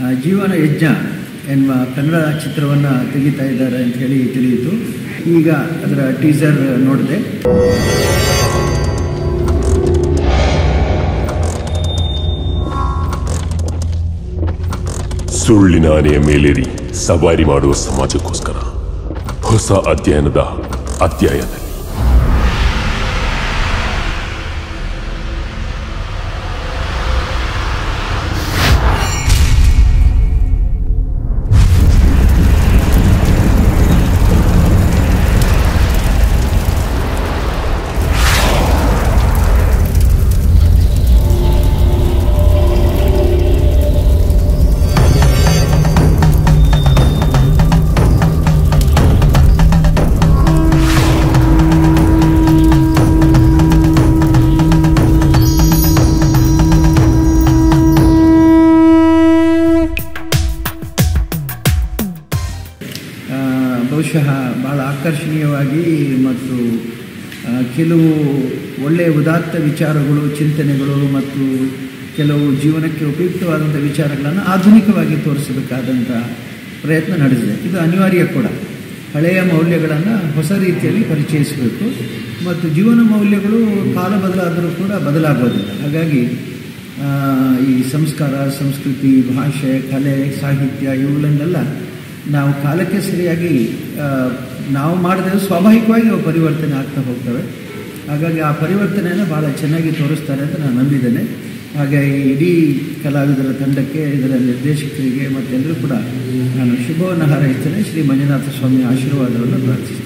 ಆ, ಜೀವನ ಯಜ್ಞ ಎನ್ನುವ ಕನ್ನಡ ಚಿತ್ರವನ್ನು ತೆಗಿತಾ ಇದ್ದಾರೆ ಅಂತ ಹೇಳಿ ತಿಳಿಯಿತು ಈಗ ಅದರ ಟೀಸರ್ ನೋಡಿದೆ ಸುಳ್ಳಿನ ಆನೆಯ ಮೇಲೇರಿ ಸವಾರಿ ಮಾಡುವ ಸಮಾಜಕ್ಕೋಸ್ಕರ ಹೊಸ ಅಧ್ಯಯನದ ಅಧ್ಯಾಯದಲ್ಲಿ ಆ, ಬಹುಶಃ ಭಾಳ ಆಕರ್ಷಣೀಯವಾಗಿ ಮತ್ತು ಆ, ಕೆಲವು ಒಳ್ಳೆಯ ಉದಾತ್ತ ವಿಚಾರಗಳು ಚಿಂತನೆಗಳು ಮತ್ತು ಕೆಲವು ಜೀವನಕ್ಕೆ ಉಪಯುಕ್ತವಾದಂಥ ವಿಚಾರಗಳನ್ನು ಆಧುನಿಕವಾಗಿ ತೋರಿಸಬೇಕಾದಂಥ ಪ್ರಯತ್ನ ನಡೆದಿದೆ ಇದು ಅನಿವಾರ್ಯ ಕೂಡ ಹಳೆಯ ಮೌಲ್ಯಗಳನ್ನು ಹೊಸ ರೀತಿಯಲ್ಲಿ ಪರಿಚಯಿಸಬೇಕು ಮತ್ತು ಜೀವನ ಮೌಲ್ಯಗಳು ಕಾಲ ಬದಲಾದರೂ ಕೂಡ ಬದಲಾಗೋದಿಲ್ಲ ಹಾಗಾಗಿ ಆ, ಈ ಸಂಸ್ಕಾರ ಸಂಸ್ಕೃತಿ ಭಾಷೆ ಕಲೆ ಸಾಹಿತ್ಯ ಇವುಗಳನ್ನೆಲ್ಲ ನಾವು ಕಾಲಕ್ಕೆ ಸರಿಯಾಗಿ ಆ, ನಾವು ಮಾಡಿದ್ರೆ ಸ್ವಾಭಾವಿಕವಾಗಿ ಅವು ಪರಿವರ್ತನೆ ಆಗ್ತಾ ಹೋಗ್ತವೆ ಹಾಗಾಗಿ ಆ ಪರಿವರ್ತನೆಯನ್ನು ಭಾಳ ಚೆನ್ನಾಗಿ ತೋರಿಸ್ತಾರೆ ಅಂತ ನಾನು ನಂಬಿದ್ದೇನೆ ಹಾಗೆ ಈ ಇಡೀ ಕಲಾವಿದರ ತಂಡಕ್ಕೆ ಇದರ ನಿರ್ದೇಶಕರಿಗೆ ಮತ್ತೆಲ್ಲರೂ ಕೂಡ ನಾನು ಶುಭವನ್ನು ಹಾರೈಸ್ತೇನೆ ಶ್ರೀ ಮಂಜುನಾಥ ಸ್ವಾಮಿ ಆಶೀರ್ವಾದವನ್ನು ಪ್ರಾರ್ಥಿಸ್ತೇನೆ